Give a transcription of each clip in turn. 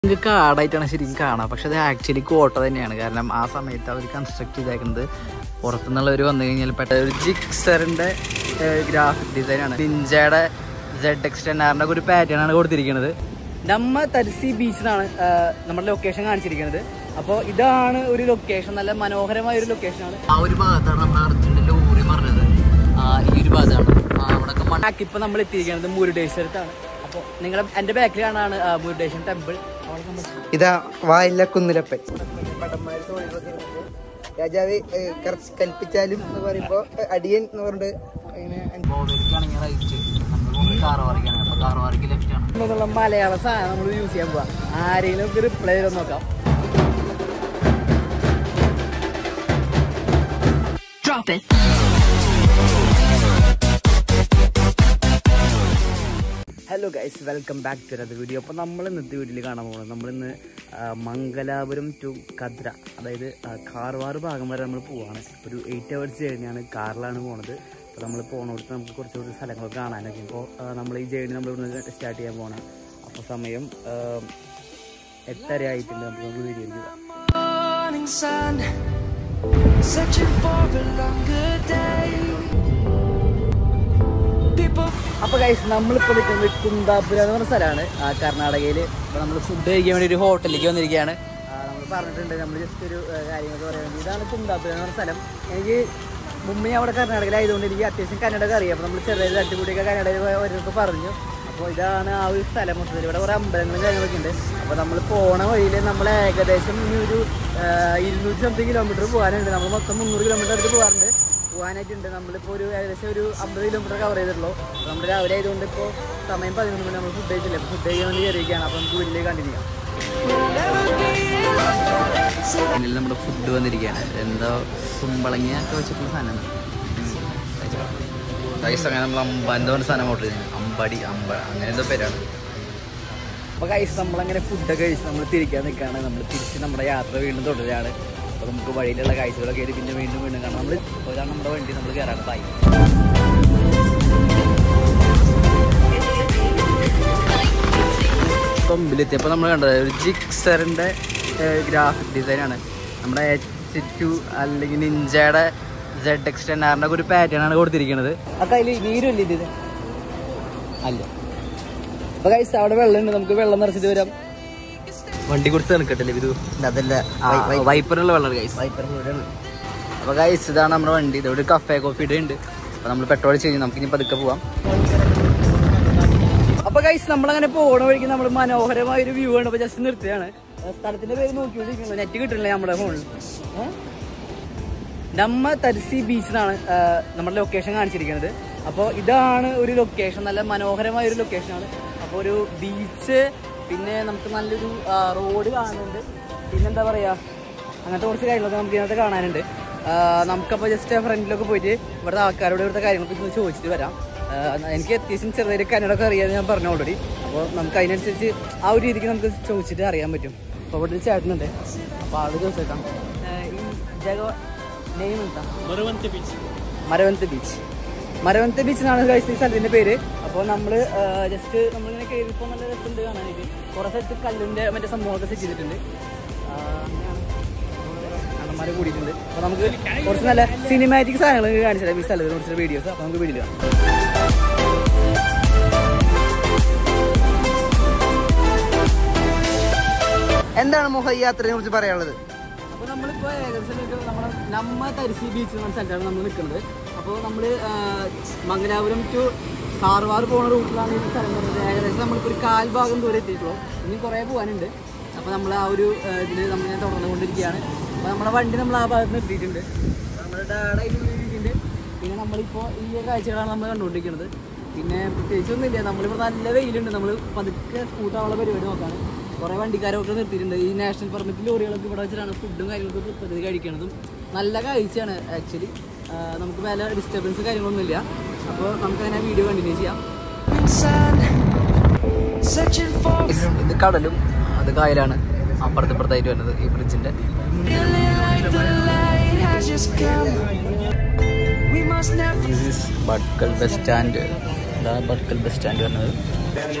നിങ്ങൾക്ക് കാടായിട്ടാണ് ശരിക്കും കാണാം പക്ഷെ അത് ആക്ച്വലി കോട്ട തന്നെയാണ് കാരണം ആ സമയത്ത് അവർ കൺസ്ട്രക്ട് ചെയ്തേക്കുന്നത് പുറത്തുനിന്നുള്ളവർ വന്നു കഴിഞ്ഞാൽ പെട്ട ഒരു ജിക്സറിന്റെ ഗ്രാഫിക് ഡിസൈനാണ് പിഞ്ചയുടെ സെഡ് എക്സ് ടെൻ ആറിന്റെ ഒരു പാറ്റേൺ ആണ് കൊടുത്തിരിക്കുന്നത് നമ്മ തരിസി ബീച്ചിലാണ് നമ്മുടെ ലൊക്കേഷൻ കാണിച്ചിരിക്കുന്നത് അപ്പോൾ ഇതാണ് ഒരു ലൊക്കേഷൻ നല്ല മനോഹരമായ ഒരു ലൊക്കേഷനാണ് ആ ഒരു ഭാഗത്താണ് നമ്മുടെ അർജുൻ്റെ ലോറി പറഞ്ഞത് ഈ ഒരു ഭാഗത്താണ് അവിടെ മണ്ണാക്കി ഇപ്പൊ നമ്മൾ എത്തിയിരിക്കുന്നത് മുരുടേശ്വരത്താണ് അപ്പോൾ നിങ്ങളുടെ എൻ്റെ ബാക്കിൽ കാണാണ് മുരുടേശ്വരൻ ടെമ്പിൾ അവിടെ നമ്മൾ ഇതാ വായില്ല കുന്നിലപ്പൻ രാജാവ് ഏഹ്, കറച്ച് കൽപ്പിച്ചാലും എന്ന് പറയുമ്പോ ഏഹ്, അടിയൻ എന്ന് പറഞ്ഞിട്ട് ഇങ്ങനെ ഗോവയിലേക്കാണെങ്കിൽ റൈറ്റ് നമ്മൾ പോകുന്നത് കാറവാറിക്കാണ് അപ്പോൾ കാറവാറിക്ക് ലെഫ്റ്റ് ആണ് എന്നുള്ള മലയാള സാധനം നമ്മൾ യൂസ് ചെയ്യാൻ പോവാം ആരെങ്കിലും ഒക്കെ റിപ്ലൈ ചെയ്ത് നോക്കാം Drop it. Hello guys welcome back to അത് വീഡിയോ അപ്പോൾ നമ്മൾ ഇന്നത്തെ വീഡിയോയിൽ കാണാൻ പോകുന്നത് നമ്മളിന്ന് ആ, മംഗലാപുരം ടു കദ്ര അതായത് ആ, കാർവാർ ഭാഗം വരെ നമ്മൾ പോവാണ് ഒരു എയ്റ്റ് അവേഴ്സ് ജേണിയാണ് കാറിലാണ് പോണത് അപ്പോൾ നമ്മൾ പോണോടത്ത് നമുക്ക് കുറച്ചുകൂടി സ്ഥലങ്ങൾ കാണാനൊക്കെ ഇപ്പോൾ നമ്മൾ ഈ ജേണി നമ്മൾ ഇവിടുന്ന് സ്റ്റാർട്ട് ചെയ്യാൻ പോകണം അപ്പോൾ സമയം ആ, എട്ടര ആയിട്ടുണ്ട് നമുക്ക് വീഡിയോയിൽ പോകാം morning sun, searching for a longer day. People അപ്പോൾ ഗൈസ് നമ്മളിപ്പോൾ നിൽക്കുന്നത് കുന്താപുര എന്ന് പറഞ്ഞ സ്ഥലമാണ് ആ, കർണാടകയിൽ ഇപ്പോൾ നമ്മൾ ഫുഡ് കഴിക്കാൻ വേണ്ടി ഒരു ഹോട്ടലിലേക്ക് വന്നിരിക്കുകയാണ് നമ്മൾ പറഞ്ഞിട്ടുണ്ട് നമ്മൾ ജസ്റ്റ് ഒരു ആ, കാര്യങ്ങളൊക്കെ പറയാൻ വേണ്ടി ഇതാണ് കുന്താപുര എന്ന് പറഞ്ഞ സ്ഥലം എനിക്ക് മുമ്പേ അവിടെ കർണാടകയിലായതുകൊണ്ട് എനിക്ക് അത്യാവശ്യം കന്നഡ അറിയാം അപ്പോൾ നമ്മൾ ചെറുതായി തട്ടിക്കൂടിയൊക്കെ കന്നഡയിൽ അവരൊക്കെ പറഞ്ഞു അപ്പോൾ ഇതാണ് ആ ഒരു സ്ഥലം മൊത്തത്തിൽ ഇവിടെ കുറേ അമ്പലങ്ങളും കാര്യങ്ങളൊക്കെ ഉണ്ട് അപ്പോൾ നമ്മൾ പോണ വഴിയിൽ നമ്മൾ ഏകദേശം ഇനി ഒരു ആ, ഇരുന്നൂറ്റി സംതിങ് കിലോമീറ്റർ പോകാനുണ്ട് നമ്മൾ മൊത്തം മുന്നൂറ് കിലോമീറ്റർ അടുത്ത് പോകാറുണ്ട് പോകാനായിട്ടുണ്ട് നമ്മളിപ്പോൾ ഒരു ഏകദേശം ഒരു അമ്പത് കിലോമീറ്റർ കവർ ചെയ്തിട്ടുള്ളൂ അപ്പോൾ നമ്മൾ രാവിലെ ആയതുകൊണ്ട് ഇപ്പോൾ സമയം പതിനൊന്ന് മണി നമ്മൾ ഫുഡ് കഴിച്ചില്ല അപ്പോൾ ഫുഡ് കഴിക്കാൻ വേണ്ടി കയറിയിരിക്കുകയാണ് അപ്പോൾ നമുക്ക് വീട്ടിലേക്ക് കണ്ടിരിക്കാം പിന്നിൽ നമ്മുടെ ഫുഡ് വന്നിരിക്കുകയാണ് എന്താ കുമ്പളങ്ങിയ ഒക്കെ വെച്ചിട്ടുള്ള സാധനമാണ് റൈസ് അങ്ങനെ നമ്മൾ അമ്പ എന്താ പറഞ്ഞ സാധനം ഓർഡർ ചെയ്തത് അമ്പടി അമ്പ അങ്ങനെ എന്തോ പേരാണ് അപ്പോൾ കൈസ് നമ്മളങ്ങനെ ഫുഡൊക്കെ കഴിച്ച് നമ്മൾ തിരിക്കാൻ നിൽക്കുകയാണ് നമ്മൾ തിരിച്ച് നമ്മുടെ യാത്ര വീണ്ടും തുടരുകയാണ് അപ്പോൾ നമുക്ക് വഴിയിലുള്ള കാഴ്ചകളൊക്കെ കയറി പിന്നെ വീണ്ടും വീണ്ടും കാണാം നമ്മൾ ഇതാണ് നമ്മുടെ വണ്ടി നമ്മൾ കയറാണ് തായി കൊമ്പിലെത്തിയപ്പോൾ നമ്മൾ കണ്ടത് ഒരു ജിക്സറിൻ്റെ ഗ്രാഫിക് ഡിസൈനാണ് നമ്മുടെ എച്ച് ടു അല്ലെങ്കിൽ നിഞ്ചയുടെ സെഡ് എക്സ് ടെൻ ആറിൻ്റെ ഒരു പാറ്റേൺ ആണ് കൊടുത്തിരിക്കുന്നത് അപ്പം അതിൽ നീരല്ലേ ഇത് അല്ല അപ്പൊ കൈസ് അവിടെ വെള്ളമുണ്ട് നമുക്ക് വെള്ളം നിറച്ചിട്ട് വരാം വണ്ടി കുറിച്ച് നിൽക്കട്ടല്ലേ ഇത് അതല്ല വൈപ്പറുള്ള വെള്ളം കൈസ് അപ്പൊ കൈസ് ഇതാണ് നമ്മുടെ വണ്ടി ഇതോടെ ഒരു കഫേ കോഫി ഡേ ഉണ്ട് അപ്പൊ നമ്മൾ പെട്രോൾ ചെയ്യും നമുക്ക് ഇനി പതുക്കെ പോവാം അപ്പൊ കൈസ് നമ്മളങ്ങനെ പോകണ വഴിക്ക് നമ്മൾ മനോഹരമായ ഒരു വ്യൂ ആണ് അപ്പൊ ജസ്റ്റ് നിർത്തിയാണ് സ്ഥലത്തിന്റെ പേര് നോക്കിക്കൊണ്ടിരിക്കുന്നത് നെറ്റ് കിട്ടില്ല നമ്മുടെ ഫോണിൽ നമ്മ തരിസി ബീച്ചിലാണ് നമ്മുടെ ലൊക്കേഷൻ കാണിച്ചിരിക്കുന്നത് അപ്പോൾ ഇതാണ് ഒരു ലൊക്കേഷൻ നല്ല മനോഹരമായ ഒരു ലൊക്കേഷനാണ് അപ്പോൾ ഒരു ബീച്ച് പിന്നെ നമുക്ക് നല്ലൊരു റോഡ് കാണുന്നുണ്ട് പിന്നെന്താ പറയുക അങ്ങനത്തെ കുറച്ച് കാര്യങ്ങളൊക്കെ നമുക്ക് ഇതിനകത്ത് കാണാനുണ്ട് ആ, നമുക്കപ്പോൾ ജസ്റ്റ് ഫ്രണ്ടിലൊക്കെ പോയിട്ട് ഇവിടുത്തെ ആൾക്കാരോട് ഇവിടുത്തെ കാര്യങ്ങളൊക്കെ ഒന്ന് ചോദിച്ചിട്ട് വരാം ആ, എനിക്ക് അത്യാവശ്യം ചെറുതായിട്ട് കന്നഡൊക്കെ അറിയാമെന്ന് ഞാൻ പറഞ്ഞു ഓൾറെഡി അപ്പോൾ നമുക്ക് അതിനനുസരിച്ച് ആ ഒരു രീതിക്ക് നമുക്ക് ചോദിച്ചിട്ട് അറിയാൻ പറ്റും അപ്പോൾ ഇവിടെ ഒരു ചേട്ടനുണ്ട് അപ്പോൾ ആള് ചോദിച്ചേക്കാം ആ, ഈ ജഗ നെയിം എന്താ മരവന്ത് ബീച്ച് മരവന്ത് ബീച്ച് എന്നാണ് കഴിച്ച ഈ സ്ഥലത്തിന്റെ പേര് അപ്പോൾ നമ്മൾ ജസ്റ്റ് നമ്മളിങ്ങനെ കയറിയപ്പോൾ നല്ല രസമുണ്ട് കാണാനായിട്ട് കുറേ സ്ഥലത്ത് കല്ലിന്റെ മറ്റേ സംഭവമൊക്കെ സെറ്റ് ചെയ്തിട്ടുണ്ട് ആ, അങ്ങനെയാണ്. അണ്ണന്മാര് കൂടിയിട്ടുണ്ട് അപ്പോൾ നമുക്ക് കുറച്ച് നല്ല സിനിമാറ്റിക് സാധനങ്ങൾ കാണിച്ചു തരാം ഈ സ്ഥലത്ത് കുറച്ച് വീഡിയോസ് അപ്പോൾ നമുക്ക് വീഡിയോ കാണാം എന്താണ് മോഹ ഈ യാത്രയെ കുറിച്ച് പറയാനുള്ളത് അപ്പോൾ നമ്മളിപ്പോൾ ഏകദേശം ഒരു നമ്മുടെ നമ്മ തരിശി ബീച്ച് എന്ന സ്ഥലത്താണ് നമ്മൾ നിൽക്കുന്നത് അപ്പോൾ നമ്മൾ മംഗലാപുരം ടു കാർവാർ പോകുന്ന റൂട്ടിലാണ് ഈ സ്ഥലം വരുന്നത് ഏകദേശം നമ്മളിപ്പോൾ ഒരു കാൽ ഭാഗം ദൂരം എത്തിയിട്ടുള്ളൂ ഇനി കുറേ പോകാനുണ്ട് അപ്പോൾ നമ്മൾ ആ ഒരു ഇതിൽ നമ്മൾ ഞാൻ തുടർന്നുകൊണ്ടിരിക്കുകയാണ് അപ്പോൾ നമ്മുടെ വണ്ടി നമ്മൾ ആ ഭാഗത്ത് നിർത്തിയിട്ടുണ്ട് നമ്മുടെ ഡാഡ ഇതിൽ ഇരിക്കുന്നുണ്ട് പിന്നെ നമ്മളിപ്പോൾ ഈ കാഴ്ചകളാണ് നമ്മൾ കണ്ടുകൊണ്ടിരിക്കുന്നത് പിന്നെ പ്രത്യേകിച്ചൊന്നുമില്ല നമ്മളിവിടെ നല്ല വെയിലുണ്ട് നമ്മൾ പതുക്കെ സ്കൂട്ടാവുള്ള പരിപാടി നോക്കാണ് കുറേ വണ്ടിക്കാരൊക്കെ നിർത്തിയിട്ടുണ്ട് ഈ നാഷണൽ പെർമിറ്റ് ലോറികളൊക്കെ ഇവിടെ വെച്ചിട്ടാണ് ഫുഡും കാര്യങ്ങളൊക്കെ പ്രതി കഴിക്കണതും നല്ല കാഴ്ചയാണ് ആക്ച്വലി നമുക്ക് വില ഡിസ്റ്റർബൻസ് കാര്യങ്ങളൊന്നുമില്ല അപ്പോൾ നമുക്ക് അങ്ങനെ വീഡിയോ കണ്ടിന്യൂ ചെയ്യാം sun, searching for ഇത് കടലും അത് കായലാണ് അപ്പുറത്ത് ഇപ്പുറത്തായിട്ട് വരുന്നത് ഈ ബ്രിഡ്ജിന്റെ feeling like the light has just come. We must never Bhatkal bus stand ഇതാണ് ബഡ്കൽ ബസ് സ്റ്റാൻഡ് വരുന്നത്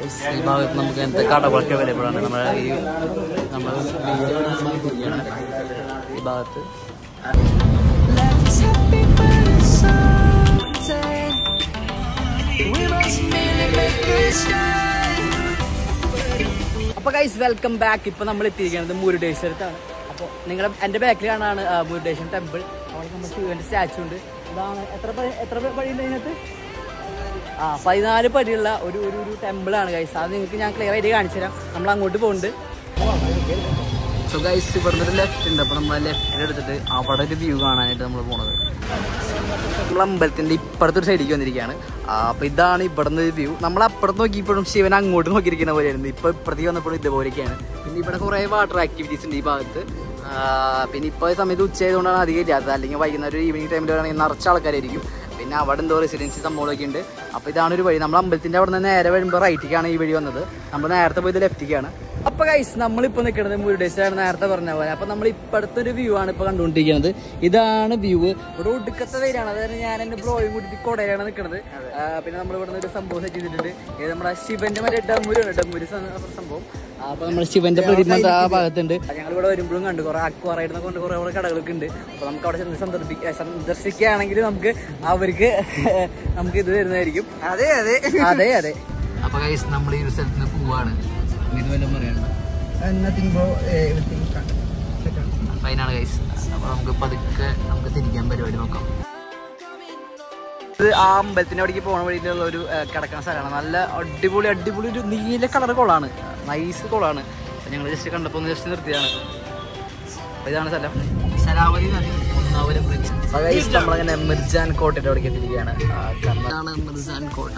ഈ ഭാഗത്ത് നമുക്ക് ഇങ്ങനത്തെ കടകളൊക്കെ അവൈലബിൾ ആണ് നമ്മുടെ ഈ നമ്മുടെ ബീച്ചിലാണ് ഈ ഭാഗത്ത് Life is happy but it's something We must merely make it stay അപ്പൊ ഗൈസ് വെൽക്കം ബാക്ക് ഇപ്പൊ നമ്മൾ എത്തിയിരിക്കുന്നത് മുരുടേശ്വരത്താണ് അപ്പോൾ നിങ്ങൾ എൻ്റെ ബാക്കിൽ കാണാണ് ആ, മുരുടേശ്വരൻ ടെമ്പിൾ അവിടെ നമ്മുടെ ശിവന്റെ സ്റ്റാച്ചു ഉണ്ട് ഇതാണ് എത്ര പടി- എത്ര പടി ഉണ്ട് അതിനകത്ത് ആ പതിനാല് പടിയുള്ള ഒരു ഒരു ഒരു ടെമ്പിളാണ് ഗൈസ് അത് നിങ്ങൾക്ക് ഞാൻ ക്ലിയർ ആയിട്ട് കാണിച്ചു തരാം നമ്മൾ അങ്ങോട്ട് പോകുന്നുണ്ട് സോ ഗൈസ് ഇവിടുന്ന് ഒരു ലെഫ്റ്റ് ഉണ്ട് അപ്പോൾ നമ്മൾ ലെഫ്റ്റിൽ എടുത്തിട്ട് അവിടെ ഒരു വ്യൂ കാണാനായിട്ട് നമ്മൾ പോണത് നമ്മൾ അമ്പലത്തിന്റെ ഇപ്പുറത്തെ ഒരു സൈഡിലേക്ക് വന്നിരിക്കുകയാണ് ആ, അപ്പൊ ഇതാണ് ഇവിടുന്ന് ഒരു വ്യൂ നമ്മൾ അപ്പുറത്ത് നോക്കിയപ്പോഴും ശിവൻ അങ്ങോട്ട് നോക്കിയിരിക്കുന്ന പോലെയായിരുന്നു ഇപ്പൊ ഇപ്പുറത്തേക്ക് വന്നപ്പോഴും ഇതുപോലെയൊക്കെയാണ് പിന്നെ ഇവിടെ കുറെ വാട്ടർ ആക്ടിവിറ്റീസ് ഉണ്ട് ഈ ഭാഗത്ത് ആ, പിന്നെ ഇപ്പോൾ ഈ സമയത്ത് ഉച്ചയായതുകൊണ്ടാണ് അധികം ഇല്ലാത്തത് അല്ലെങ്കിൽ വൈകുന്നേരം ഒരു ഈവനിങ് ടൈമിൽ വരാണെങ്കിൽ നിറച്ച ആൾക്കാരായിരിക്കും പിന്നെ അവിടെ എന്തോ റെസിഡൻസി സംഭവങ്ങളൊക്കെ ഉണ്ട് അപ്പോൾ ഇതാണ് ഒരു വഴി നമ്മൾ അമ്പലത്തിന്റെ അവിടെ നിന്ന് നേരെ വരുമ്പോൾ റൈറ്റിക്കാണ് ഈ വഴി വന്നത് നമ്മൾ നേരത്തെ പോയത് ലെഫ്റ്റിക്കാണ് അപ്പൊ ഗൈസ് നമ്മളിപ്പോ നിൽക്കുന്നത് മുരുടേശ്വരാണ് നേരത്തെ പറഞ്ഞ പോലെ അപ്പൊ നമ്മൾ ഇപ്പോഴത്തെ ഒരു വ്യൂ ആണ് ഇപ്പൊ കണ്ടുകൊണ്ടിരിക്കുന്നത് ഇതാണ് വ്യൂ ഇവിടെ ഒടുക്കത്തെ വെയിലാണ് അതായത് ഞാൻ എന്റെ ബ്ലോയും കൂടി കൊടയിലാണ് നിൽക്കുന്നത് പിന്നെ നമ്മൾ ഇവിടെ ഒരു സംഭവം സെറ്റ് ചെയ്തിട്ടുണ്ട് ഇത് നമ്മുടെ ശിവന്റെ മറ്റേ ഡമ്മൂരാണ് ഡമ്മൂര് സംഭവം ആ, അപ്പൊ നമ്മുടെ ശിവന്റെ പ്രതിമ ആ ഭാഗത്തുണ്ട് ഞങ്ങൾ ഇവിടെ വരുമ്പോഴും കണ്ടു കുറെ അക്വാറായിട്ട് കൊണ്ട് കുറെ കുറെ കടകളൊക്കെ ഉണ്ട് അപ്പൊ നമുക്ക് അവിടെ ചെന്ന് സന്ദർശിക്ക സന്ദർശിക്കുകയാണെങ്കിൽ നമുക്ക് അവർക്ക് നമുക്ക് ഇത് തരുന്നതായിരിക്കും അതെ അതെ അതെ അതെ അപ്പൊ ഗൈസ് നമ്മൾ ഈ ഒരു സ്ഥലത്ത് നിന്ന് പോവാണ് ഇത് വല്ലതും പറയണ്ട നത്തിങ് ബ്രോ എവറിത്തിങ് ഫൈനാണ് ഗൈസ് അപ്പൊ നമുക്ക് പതുക്കെ നമുക്ക് തിരിക്കാൻ പരിപാടി നോക്കാം ഇത് ആ അമ്പലത്തിന്റെ അവിടേക്ക് പോണ വഴിയിലുള്ള ഒരു ഏഹ്, കിടക്കുന്ന സ്ഥലമാണ് നല്ല അടിപൊളി അടിപൊളി ഒരു നീല കളർ കുളമാണ് നൈസ് കുളമാണ് ഞങ്ങൾ ജസ്റ്റ് കണ്ടപ്പോൾ ഒന്ന് ജസ്റ്റ് നിർത്തിയതാണ് അപ്പൊ ഇതാണ് സ്ഥലം ശരാവതി നദി ഒന്നാവരം ബ്രിഡ്ജ് നമ്മളങ്ങനെ മിർജാൻ കോട്ടയുടെ അവിടേക്ക് എത്തിയിരിക്കുകയാണ് ആ, ഇതാണ് മിർജാൻ കോട്ട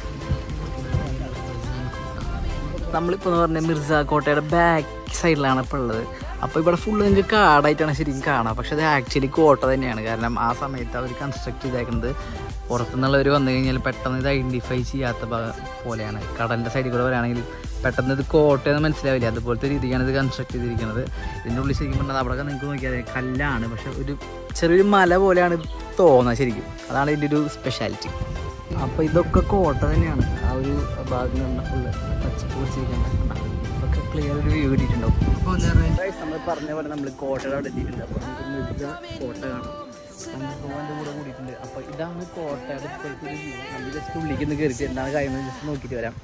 നമ്മളിപ്പോൾ എന്ന് പറഞ്ഞാൽ മിർസ കോട്ടയുടെ ബാക്ക് സൈഡിലാണ് ഇപ്പോൾ ഉള്ളത് അപ്പോൾ ഇവിടെ ഫുള്ള് നിങ്ങൾക്ക് കാടായിട്ടാണ് ശരിക്കും കാണാം പക്ഷെ അത് ആക്ച്വലി കോട്ട തന്നെയാണ് കാരണം ആ സമയത്ത് അവർ കൺസ്ട്രക്ട് ചെയ്തേക്കുന്നത് പുറത്തുനിന്നുള്ളവർ വന്നു കഴിഞ്ഞാൽ പെട്ടെന്ന് ഇത് ഐഡൻറ്റിഫൈ ചെയ്യാത്ത ഭാഗം പോലെയാണ് കടലിൻ്റെ സൈഡിൽ കൂടെ വരികയാണെങ്കിൽ പെട്ടെന്ന് ഇത് കോട്ടയെന്ന് മനസ്സിലാവില്ല അതുപോലത്തെ രീതിക്കാണ് ഇത് കൺസ്ട്രക്ട് ചെയ്തിരിക്കുന്നത് ഇതിൻ്റെ ഉള്ളിൽ ശരിക്കും പറഞ്ഞാൽ അവിടെ നിങ്ങൾക്ക് നോക്കിയാൽ കല്ലാണ് പക്ഷെ ഒരു ചെറിയൊരു മല പോലെയാണ് ഇത് തോന്നുന്നത് ശരിക്കും അതാണ് ഇതിൻ്റെ ഒരു സ്പെഷ്യാലിറ്റി അപ്പോൾ ഇതൊക്കെ കോട്ട തന്നെയാണ് ആ ഒരു ഭാഗം കണ്ട ഫുള്ള് പച്ചപ്പ് പിടിച്ചിരിക്കുന്ന ഒക്കെ ക്ലിയർ ഒരു വ്യൂ കിട്ടിയിട്ടുണ്ടാവും നമ്മൾ പറഞ്ഞ പോലെ നമ്മൾ കോട്ടയുടെ അവിടെ എത്തിയിട്ടുണ്ട് അപ്പോൾ നമുക്ക് മിർജ കോട്ട കാണാം സംഭവൻ്റെ കൂടെ കൂടിയിട്ടുണ്ട് അപ്പോൾ ഇതാണ് കോട്ടയുടെ ഇപ്പോഴത്തെ ഒരു വ്യൂ നമ്മൾ ജസ്റ്റ് ഉള്ളിലേക്ക് ഒന്ന് കയറിയിട്ട് എന്താണ് കാര്യങ്ങൾ ജസ്റ്റ് നോക്കിയിട്ട് വരാം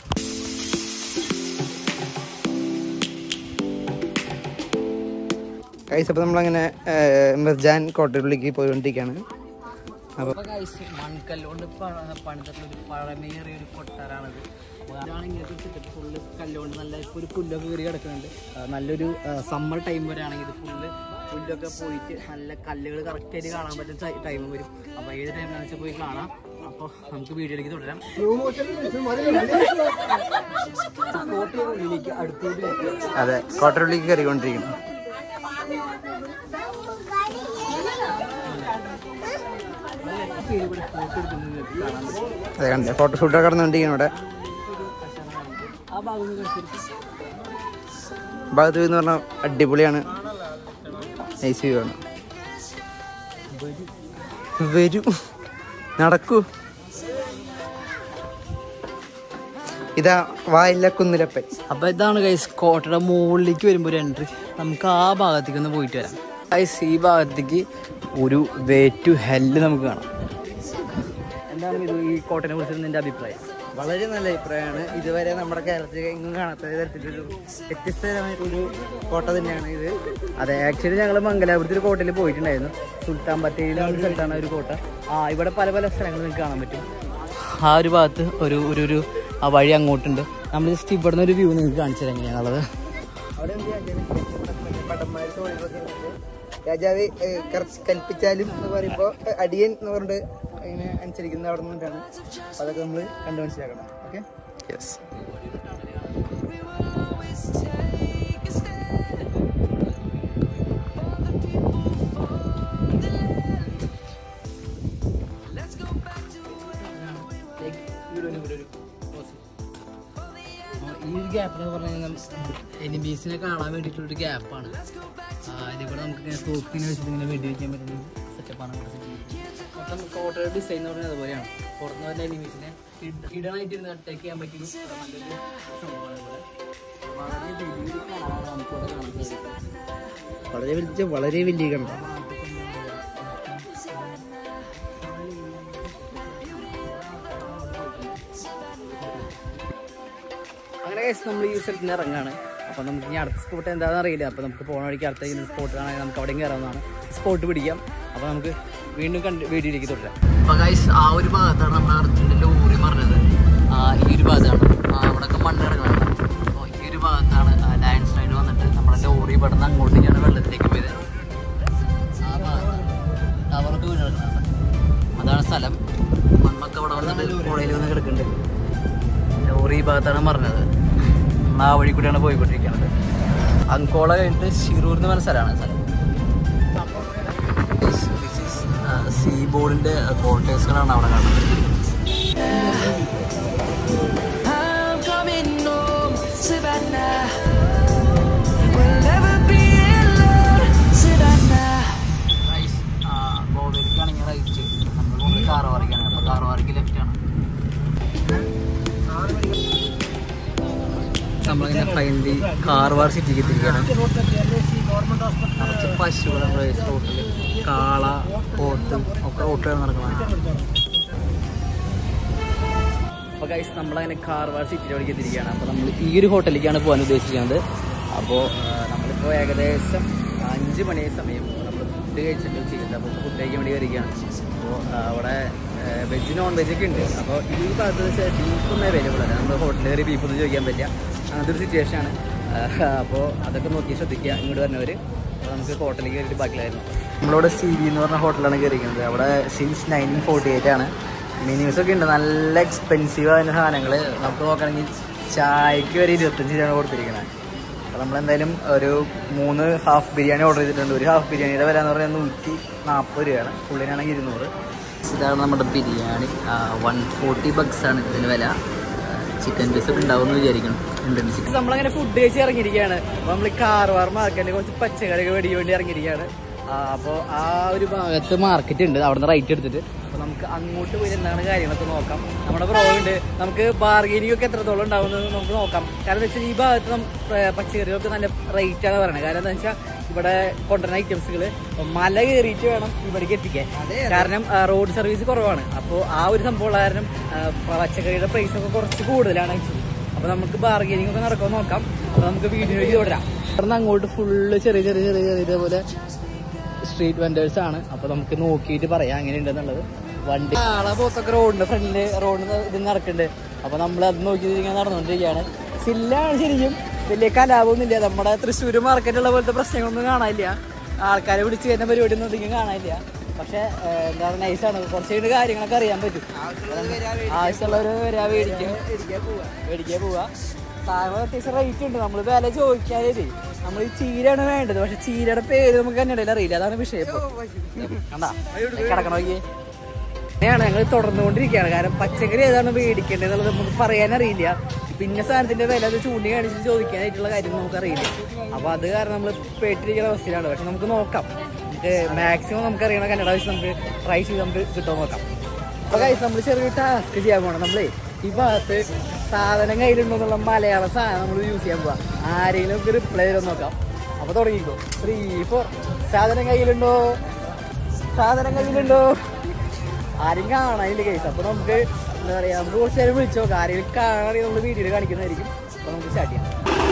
കൈസ് അപ്പോൾ നമ്മളങ്ങനെ ഏഹ്, മിർജാൻ കോട്ടയിലേക്ക് പോയിക്കൊണ്ടിരിക്കുകയാണ് അപ്പോൾ അപ്പൊ guys, മൺകല്ലുകൊണ്ട് പ- പണിതിട്ടുള്ള ഒരു പഴമേറിയ ഒരു കൊട്ടാരാണിത് അതാണ് ഇങ്ങനത്തെ സെറ്റപ്പ് ഫുള്ള് കല്ലുകൊണ്ട് നല്ല ഇപ്പൊ ഒരു പുല്ലൊക്കെ കയറി കിടക്കുന്നുണ്ട് ആ, നല്ലൊരു സമ്മർ ടൈം വരെ ആണെങ്കിൽ ഇത് ഫുള്ള് പുല്ലൊക്കെ പോയിട്ട് നല്ല കല്ലുകൾ കറക്റ്റായിട്ട് കാണാൻ പറ്റുന്ന ടൈം വരും അപ്പോൾ ഏത് ടൈമിലാണെന്ന് വെച്ചാൽ പോയി കാണാം അപ്പോൾ നമുക്ക് വീഡിയോയിലേക്ക് തുടരാം ഉള്ളിലേക്ക് അടുത്തോട്ട് അതെ കോട്ടയിലേക്ക് കയറിക്കൊണ്ടിരിക്കുന്നു ഫോട്ടോ എടുക്കുന്നത് കാണാൻ പറ്റും അതെ കണ്ടേ ഫോട്ടോഷൂട്ടൊക്കെ നടന്നുകൊണ്ടിരിക്കുന്നു ഇവിടെ ആ ഭാഗം ഒന്ന് കാണിച്ചു ഭാഗത്ത് എന്ന് പറഞ്ഞാൽ അടിപൊളിയാണ് നൈസ് വ്യൂ ആണ് വരൂ നടക്കൂ ഇതാ വായില്ല കുന്നിലപ്പൻ അപ്പൊ ഇതാണ് ഗൈസ് കോട്ടയുടെ മുകളിലേക്ക് വരുമ്പോൾ ഒരു എൻട്രി നമുക്ക് ആ ഭാഗത്തേക്ക് ഒന്ന് പോയിട്ട് വരാം ഗൈസ് ഈ ഭാഗത്തേക്ക് ഒരു വേ ടു ഹെല്ല് നമുക്ക് കാണാം എന്താണ് ഇത് ഈ കോട്ടനെ കുറിച്ച് നിന്റെ അഭിപ്രായം വളരെ നല്ല അഭിപ്രായമാണ് ഇതുവരെ നമ്മുടെ കേരളത്തിൽ എങ്ങും കാണാത്ത തരത്തിലൊരു വ്യത്യസ്തമായിട്ടൊരു കോട്ട തന്നെയാണ് ഇത് അതെ ആക്ച്വലി ഞങ്ങൾ മംഗലാപുരത്ത് ഒരു കോട്ടയിൽ പോയിട്ടുണ്ടായിരുന്നു സുൽത്താൻ ബത്തേരിയിലെ ഒരു സ്ഥലത്താണ് ഒരു കോട്ട ആ ഇവിടെ പല പല സ്ഥലങ്ങൾ നിങ്ങൾക്ക് കാണാൻ പറ്റും ആ ഒരു ഭാഗത്ത് ഒരു ഒരു ഒരു ആ വഴി അങ്ങോട്ടുണ്ട് നമ്മൾ ജസ്റ്റ് ഇവിടുന്ന് ഒരു വ്യൂ നിങ്ങൾക്ക് കാണിച്ചു തരാം എങ്ങനെയാണുള്ളത് അവിടെ എന്ത് രാജാവ് പടന്മാര് തോണികളൊക്കെ ഇരുന്നിട്ട് രാജാവ് ഏഹ്, കറച്ച് കൽപ്പിച്ചാലും എന്ന് പറയുമ്പോൾ ഏഹ്, അടിയൻ എന്ന് പറഞ്ഞിട്ട് ഇങ്ങനെ അനുസരിക്കുന്ന അവിടെ നിന്നിട്ടാണ് അപ്പൊ അതൊക്കെ നമ്മൾ കണ്ടു മനസ്സിലാക്കണം ഓക്കെ യെസ് ഈ ഒരു ഗ്യാപ്പ് എന്ന് പറഞ്ഞാൽ എനിമീസിനെ കാണാൻ വേണ്ടിയിട്ടുള്ളൊരു ഗ്യാപ്പാണ് ഇതിൽ കൂടെ നമുക്ക് ഇങ്ങനെ തോക്കിനെ വെച്ചിട്ട് ഇങ്ങനെ വെടി വയ്ക്കാൻ പറ്റുന്ന സെറ്റപ്പാണ് ഇവിടെ set ചെയ്തിരിക്കുന്നത്. മൊത്തം കോട്ടയുടെ ഡിസൈൻ എന്ന് പറഞ്ഞാൽ അതുപോലെയാണ് പുറത്തുനിന്ന് വരുന്ന എനിമീസിനെ ഇടണായിട്ട് ഇരുന്ന് അറ്റാക്ക് ചെയ്യാൻ പറ്റിയൊരു നല്ലൊരു സംഭവമാണ് ഇവിടെ വളരെ വലിയൊരു കളറാണ് നമുക്കിവിടെ കാണാൻ സാധിക്കും വളരെ വലിയ വളരെ വലിയ കണ്ട അങ്ങനെ guys നമ്മൾ ഈ സ്ഥലത്ത് നിന്ന് ഇറങ്ങാണ് അപ്പോൾ നമുക്ക് ഇനി അടുത്ത സ്പോട്ട് എന്താണെന്ന് അറിയില്ല അപ്പോൾ നമുക്ക് പോണ വഴിക്ക് അടുത്ത സ്പോട്ട് കാണാൻ നമുക്ക് അവിടെയും കയറാവുന്നതാണ് സ്പോട്ട് പിടിക്കാം അപ്പോൾ നമുക്ക് വീണ്ടും കണ്ട് വീഡിയോയിലേക്ക് തുടരാം അപ്പോൾ ഗൈസ് ആ ഒരു ഭാഗത്താണ് നമ്മുടെ അർജുൻ്റെ ലോറി പറഞ്ഞത് ഈ ഒരു ഭാഗത്താണ് അവിടെയൊക്കെ മണ്ണ് ഇറങ്ങുന്നത് അപ്പോൾ ഈ ഒരു ഭാഗത്താണ് ലാൻഡ് സ്ലൈഡ് വന്നിട്ട് നമ്മുടെ ലോറി ഇവിടെ നിന്ന് അങ്ങോട്ടേക്കാണ് വെള്ളത്തിലേക്ക് പോയത് ആ ഭാഗത്താണ് ടവറൊക്കെ വീണ് കിടക്കുന്നുണ്ട് അതാണ് സ്ഥലം മണ്ണൊക്കെ അവിടെ വന്നിട്ട് പുഴയിൽ വന്ന് കിടക്കുന്നുണ്ട് ലോറി ഈ ഭാഗത്താണ് പറഞ്ഞത് നമ്മൾ ആ വഴി കൂടിയാണ് പോയിക്കൊണ്ടിരിക്കുന്നത് അങ്കോള കഴിഞ്ഞിട്ട് ശിരൂർ എന്ന് പറഞ്ഞ സ്ഥലമാണ് സ്ഥലം സീ ബോർഡിന്റെ ക്വാർട്ടേഴ്സുകളാണ് അവിടെ കാണുന്നത് I'm coming home, Savannah. We'll never be alone, Savannah. റൈസ് ഗോവയിലേക്കാണെങ്കിൽ റൈറ്റ് നമ്മൾ പോകുന്നത് കാറവാറിക്കാണ് അപ്പോൾ കാറവാറിക്ക് ലെഫ്റ്റ് ആണ് നമ്മളിങ്ങനെ ഫൈനലി കാർവാർ സിറ്റിക്ക് എത്തിയിരിക്കുകയാണ് നിറച്ച് പശുകളുണ്ട് റോട്ടിൽ കാള പോത്തും ഒക്കെ റോട്ടിലാണ് നടക്കുന്നത് അപ്പോൾ ഗൈസ് നമ്മളങ്ങനെ കാർവാർ സിറ്റിയിലേക്ക് എത്തിയിരിക്കുകയാണ് അപ്പോൾ നമ്മൾ ഈ ഒരു ഹോട്ടലിലേക്കാണ് പോകാൻ ഉദ്ദേശിക്കുന്നത് അപ്പോൾ നമ്മളിപ്പോൾ ഏകദേശം അഞ്ച് മണി സമയം നമ്മൾ ഫുഡ് കഴിച്ചിട്ട് ഉച്ചയ്ക്ക് അപ്പോൾ ഫുഡ് കഴിക്കാൻ വേണ്ടി വരികയാണ് അപ്പോൾ അവിടെ വെജ് നോൺ വെജ് ഒക്കെ ഉണ്ട് അപ്പോൾ ഈ ഭാഗത്ത് വെച്ചാൽ ബീഫൊന്നും അവൈലബിൾ അല്ല നമ്മൾ ഹോട്ടലിൽ കയറി ബീഫൊന്നും ചോദിക്കാൻ പറ്റില്ല അങ്ങനത്തെ ഒരു സിറ്റുവേഷനാണ് അപ്പോൾ അതൊക്കെ നോക്കി ശ്രദ്ധിക്കുക ഇങ്ങോട്ട് വരുന്നവർ അപ്പോൾ നമുക്ക് ഹോട്ടലിൽ കയറിയിട്ട് ബാക്കിലായിരുന്നു നമ്മളിവിടെ സി ബി എന്ന് പറഞ്ഞ ഹോട്ടലാണ് കയറിയിരിക്കുന്നത് അവിടെ സിൻസ് നയൻറ്റീൻ ഫോർട്ടി എയ്റ്റ് ആണ് മെനൂസ് ഒക്കെ ഉണ്ട് നല്ല എക്സ്പെൻസീവ് ആയ സാധനങ്ങൾ നമുക്ക് നോക്കണമെങ്കിൽ ചായക്ക് വരെ ഇരുപത്തഞ്ച് രൂപയാണ് കൊടുത്തിരിക്കുന്നത് അപ്പോൾ നമ്മളെന്തായാലും ഒരു മൂന്ന് ഹാഫ് ബിരിയാണി ഓർഡർ ചെയ്തിട്ടുണ്ട് ഒരു ഹാഫ് ബിരിയാണിയുടെ വില എന്ന് പറയുന്നത് നൂറ്റി നാൽപ്പത് രൂപയാണ് ഫുള്ളിനാണെങ്കിൽ ഇരുന്നൂറ് ഇതാണ് നമ്മുടെ ബിരിയാണി വൺ ഫോർട്ടി ബക്സ് ആണ് ഇതിന് വില ചിക്കൻ പീസ് ഒക്കെ ഉണ്ടാവും എന്ന് വിചാരിക്കണം നമ്മളങ്ങനെ ഫുഡ് കഴിച്ച് ഇറങ്ങിയിരിക്കുകയാണ് അപ്പോൾ നമ്മൾ കാർവാർ മാർക്കറ്റിൽ കുറച്ച് പച്ചക്കറികൾ മേടിക്കാൻ വേണ്ടി ഇറങ്ങിയിരിക്കുകയാണ് അപ്പോൾ ആ ഒരു ഭാഗത്ത് മാർക്കറ്റ് ഉണ്ട് അവിടെ നിന്ന് റൈറ്റ് എടുത്തിട്ട് അപ്പോൾ നമുക്ക് അങ്ങോട്ട് പോയി എന്താണ് കാര്യങ്ങളൊക്കെ നോക്കാം നമ്മുടെ ബ്രോ ഉണ്ട് നമുക്ക് ബാർഗെയിനിങ് ഒക്കെ എത്രത്തോളം ഉണ്ടാവുന്നത് നമുക്ക് നോക്കാം കാരണം എന്താ വെച്ചാൽ ഈ ഭാഗത്ത് നം- ഏർ പച്ചക്കറികൾക്ക് നല്ല റേറ്റ് ആണ് പറയുന്നത് കാരണം എന്താ വെച്ചാൽ ഇവിടെ കൊണ്ടുവരുന്ന ഐറ്റംസുകൾ മല കയറിയിട്ട് വേണം ഇവിടേക്ക് എത്തിക്കാൻ കാരണം റോഡ് സർവീസ് കുറവാണ് അപ്പോൾ ആ ഒരു സംഭവം ഉള്ള കാരണം ആ, പച്ചക്കറിയുടെ പ്രൈസ് ഒക്കെ കുറച്ച് കൂടുതലാണ് ആക്ച്വലി അപ്പോൾ നമുക്ക് ബാർഗെയിനിങ് ഒക്കെ നടക്കുമോ നോക്കാം അപ്പോൾ നമുക്ക് വീഡിയോയിലേക്ക് തുടരാം ഇവിടുന്ന് അങ്ങോട്ട് ഫുള്ള് ചെറിയ ചെറിയ ചെറിയ ചെറിയ ഇതേപോലെ സ്ട്രീറ്റ് വെൻഡേഴ്സ് ആണ് അപ്പോൾ നമുക്ക് നോക്കിയിട്ട് പറയാം എങ്ങനെയുണ്ടെന്നുള്ളത് വണ്ടി ആളെ പോത്തൊക്കെ റോഡിന്റെ ഫ്രണ്ടില് റോഡിന് ഇത് നടക്കുന്നുണ്ട് അപ്പോൾ നമ്മൾ അത് നോക്കി ഇങ്ങനെ നടന്നുകൊണ്ടിരിക്കുകയാണ് സില്ലാണ് ശരിക്കും വലിയ കലാപമൊന്നുമില്ല നമ്മുടെ തൃശ്ശൂർ മാർക്കറ്റുള്ള പോലത്തെ പ്രശ്നങ്ങളൊന്നും കാണാനില്ല ആൾക്കാരെ വിളിച്ച് വരുന്ന പരിപാടി ഒന്നും അധികം കാണാനില്ല പക്ഷെ എന്താണ് നൈസാണ് കുറച്ച് കഴിഞ്ഞ് കാര്യങ്ങളൊക്കെ അറിയാൻ പറ്റും ആവശ്യമുള്ളവർ വരാ മേടിക്കുക മേടിക്കാൻ പോവാ സാധനം അത്യാവശ്യം റേറ്റ് ഉണ്ട് നമ്മൾ വില ചോദിക്കാതെ നമ്മൾ ഈ ചീരയാണ് വേണ്ടത് പക്ഷെ ചീരയുടെ പേര് നമുക്ക് കന്നഡയിൽ അറിയില്ല അതാണ് വിഷയം ഇപ്പൊ കണ്ടാ കിടക്കണ നോക്കിയേ അങ്ങനെയാണ് ഞങ്ങൾ തുടർന്നുകൊണ്ടിരിക്കുകയാണ് കാരണം പച്ചക്കറി ഏതാണ് മേടിക്കേണ്ടത് എന്നുള്ളത് നമുക്ക് പറയാനറിയില്ല പിന്നെ സാധനത്തിന്റെ വില അത് ചൂണ്ടി കാണിച്ച് ചോദിക്കാനായിട്ടുള്ള കാര്യം നമുക്കറിയില്ല അപ്പൊ അത് കാരണം നമ്മൾ പേട്ടിരിക്കുന്ന അവസ്ഥയിലാണ് പക്ഷെ നമുക്ക് നോക്കാം നമുക്ക് മാക്സിമം നമുക്ക് അറിയണ കന്നഡ വെച്ച് നമുക്ക് ട്രൈ ചെയ്ത് നമുക്ക് കിട്ടുമോ നോക്കാം അപ്പൊ കഴിച്ച് നമ്മൾ ചെറിയ ടാസ്ക് ചെയ്യാൻ പോകണം നമ്മളേ ഈ ഭാഗത്ത് സാധനം കയ്യിലുണ്ടോ എന്നുള്ള മലയാള സാധനം നമ്മൾ യൂസ് ചെയ്യാൻ പോവാ ആരെങ്കിലും നമുക്ക് റിപ്ലൈ ചെയ്ത് നോക്കാം അപ്പൊ തുടങ്ങിക്കോ ത്രീ ഫോർ സാധനം കയ്യിലുണ്ടോ സാധനം കയ്യിലുണ്ടോ ആരും കാണാനില്ല കേസ് അപ്പൊ നമുക്ക് എന്താ പറയാ നമുക്ക് കുറച്ച് നേരം വിളിച്ചു നോക്കാം ആരെങ്കിലും കാണാണെങ്കിൽ നമ്മൾ വീഡിയോയിൽ കാണിക്കുന്നതായിരിക്കും അപ്പൊ നമുക്ക് സ്റ്റാർട്ട് ചെയ്യാം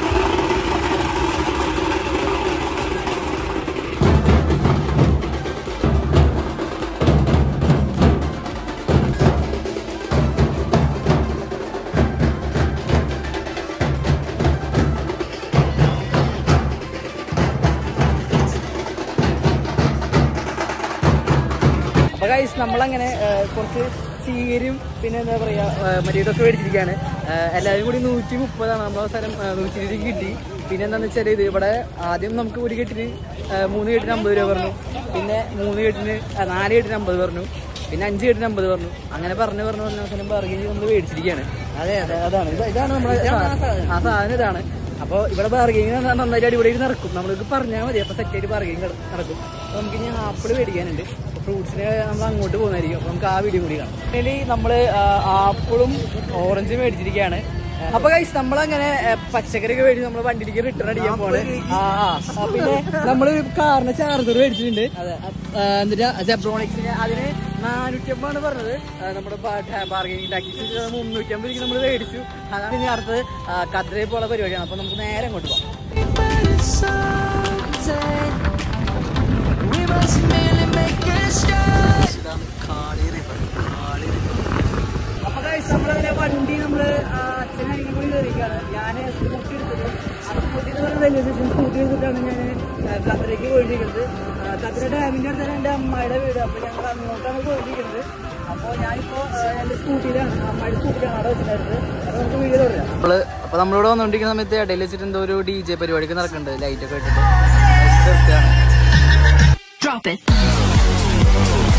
അപ്പൊ ഗൈസ് നമ്മളങ്ങനെ ആ, കുറച്ച് ചീരും പിന്നെ എന്താ പറയാ ആ, മറ്റേ ഇതൊക്കെ മേടിച്ചിരിക്കുകയാണ് ആ, എല്ലാവരും കൂടി നൂറ്റി മുപ്പതാണ് നമ്മൾ അവസാനം ആ, നൂറ്റി ഇരുപത് കിട്ടി പിന്നെ എന്താണെന്ന് വെച്ചാൽ ഇത് ഇവിടെ ആദ്യം നമുക്ക് ഒരു കെട്ടിന് ആ, മൂന്ന് കെട്ടിന് അമ്പത് രൂപ പറഞ്ഞു പിന്നെ മൂന്ന് കെട്ടിന് ആ, നാല് കെട്ടിന് അമ്പത് പറഞ്ഞു പിന്നെ അഞ്ച് കെട്ടിന് അമ്പത് പറഞ്ഞു അങ്ങനെ പറഞ്ഞു പറഞ്ഞു പറഞ്ഞ അവസാനം ബാർഗെയിൻ ചെയ്ത് നമ്മൾ മേടിച്ചിരിക്കുകയാണ് അതെ അതെ അതാണ് ഇത് ഇതാണ് നമ്മുടെ സാ- ആ സാധനം ഇതാണ് അപ്പോൾ ഇവിടെ ബാർഗെയിൻ നന്നായിട്ട് അടിപൊളിയായിട്ട് നടക്കും നമ്മൾക്ക് പറഞ്ഞാൽ മതി അപ്പോൾ സെറ്റായിട്ട് ബാർഗെയിൻ നടക്കും അപ്പോൾ നമുക്ക് ഇനി ആപ്പിൾ മേടിക്കാനുണ്ട് ഫ്രൂട്ട്സിന് നമ്മൾ അങ്ങോട്ട് പോകുന്നതായിരിക്കും അപ്പോൾ നമുക്ക് ആ വീഡിയോ കൂടി കാണാം അതിൽ നമ്മൾ ആപ്പിളും ഓറഞ്ചും മേടിച്ചിരിക്കുകയാണ് അപ്പൊ കൈസ് നമ്മളങ്ങനെ ആ, പച്ചക്കറിയൊക്കെ മേടിച്ച് നമ്മൾ വണ്ടിയിലേക്ക് റിട്ടേൺ അടിക്കാൻ പോണ് ആ ആ. ആ, പിന്നെ നമ്മൾ കാറിന് ചാർജർ മേടിച്ചിട്ടുണ്ട് ആ, എന്നിട്ട് ജെബ്രോണിക്സിന് അതിന് നാനൂറ്റമ്പതാണ് പറഞ്ഞത് ആ, നമ്മുടെ ബാർഗനിങ് ടാക്സി മുന്നൂറ്റമ്പത് നമ്മൾ മേടിച്ചു അതാണ് ഇനി അടുത്തത് കദ്രയിൽ പോലുള്ള പരിപാടിയാണ് അപ്പൊ നമുക്ക് നേരെ അങ്ങോട്ട് പോകാം But it's something we must merely make a start. അപ്പൊ guys, നമ്മളങ്ങനെ വണ്ടി നമ്മള് അച്ഛനായിരിക്കും കൂടി കയറിയിരിക്കുകയാണ് ഞാൻ സ്കൂട്ടി എടുത്തത് ആ സ്കൂട്ടി എന്ന് പറയുന്ന റെയിൽവേ സ്റ്റേഷൻ സ്കൂട്ടി എടുത്തിട്ടാണ് ഞാൻ കത്തിലേക്ക് പോയിരിക്കുന്നത് കത്തിര ഡാമിന്റെ അടുത്താണ് എൻ്റെ അമ്മയുടെ വീട് അപ്പൊ ഞങ്ങൾ അങ്ങോട്ടാണ് പോയിരിക്കുന്നത് അപ്പോൾ ഞാനിപ്പോ ആ, എൻ്റെ സ്കൂട്ടിയിലാണ് അമ്മയുടെ സ്കൂട്ടിയിലാണ് അവിടെ വെച്ചിട്ടുണ്ടായിരുന്നത് അപ്പൊ നമുക്ക് വീഡിയോ തുടരാം നമ്മള് അപ്പൊ നമ്മളിവിടെ വന്നുകൊണ്ടിരിക്കുന്ന സമയത്ത് ഇടയിൽ വെച്ചിട്ട് എന്തോ ഒരു ഡി ജെ പരിപാടിയൊക്കെ നടക്കുന്നുണ്ട് ലൈറ്റ് ഒക്കെ ഇട്ടിട്ട് Drop it.